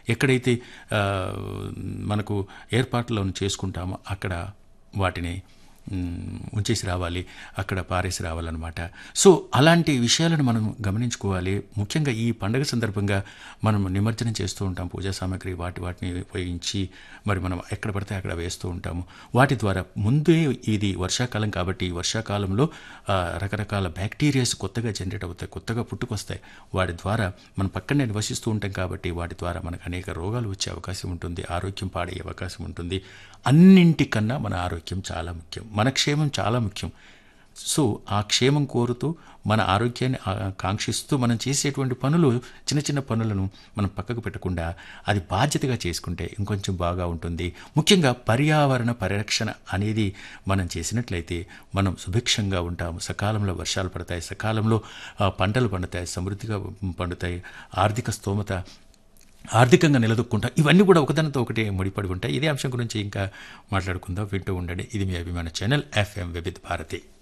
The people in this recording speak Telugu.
ఎక్కడైతే ఆ, మనకు ఏర్పాట్లను చేసుకుంటామో అక్కడ వాటిని మ్, ఉంచేసి రావాలి అక్కడ పారేసి రావాలన్నమాట సో అలాంటి విషయాలను మనం గమనించుకోవాలి ముఖ్యంగా ఈ పండగ సందర్భంగా మనం నిమజ్జనం చేస్తూ ఉంటాం పూజా సామాగ్రి వాటి వాటిని ఉపయోగించి మరి మనం ఎక్కడ పడితే అక్కడ వేస్తూ ఉంటాము వాటి ద్వారా ముందే ఇది వర్షాకాలం కాబట్టి ఈ వర్షాకాలంలో ఆ, రకరకాల బ్యాక్టీరియాస్ కొత్తగా జనరేట్ అవుతాయి కొత్తగా పుట్టుకొస్తాయి వాటి ద్వారా మనం పక్కనే నివసిస్తూ ఉంటాం కాబట్టి వాటి ద్వారా మనకు అనేక రోగాలు వచ్చే అవకాశం ఉంటుంది ఆరోగ్యం పాడయ్యే అవకాశం ఉంటుంది అన్నింటికన్నా మన ఆరోగ్యం చాలా ముఖ్యం మన క్షేమం చాలా ముఖ్యం సో ఆ క్షేమం కోరుతూ మన ఆరోగ్యాన్ని ఆ, కాంక్షిస్తూ మనం చేసేటువంటి పనులు చిన్న చిన్న పనులను మనం పక్కకు పెట్టకుండా అది బాధ్యతగా చేసుకుంటే ఇంకొంచెం బాగా ఉంటుంది ముఖ్యంగా పర్యావరణ పరిరక్షణ అనేది మనం చేసినట్లయితే మనం సుభిక్షంగా ఉంటాము సకాలంలో వర్షాలు పడతాయి సకాలంలో ఆ, పంటలు పండుతాయి సమృద్ధిగా పండుతాయి ఆర్థిక స్తోమత ఆర్థికంగా నిలదొక్కుంటాం ఇవన్నీ కూడా ఒకదానితో ఒకటి ముడిపడి ఉంటాయి ఇదే అంశం గురించి ఇంకా మాట్లాడుకుందాం వింటూ ఉండండి ఇది మీ అభిమాన ఛానల్ ఎఫ్ఎం వివిధ్ భారతి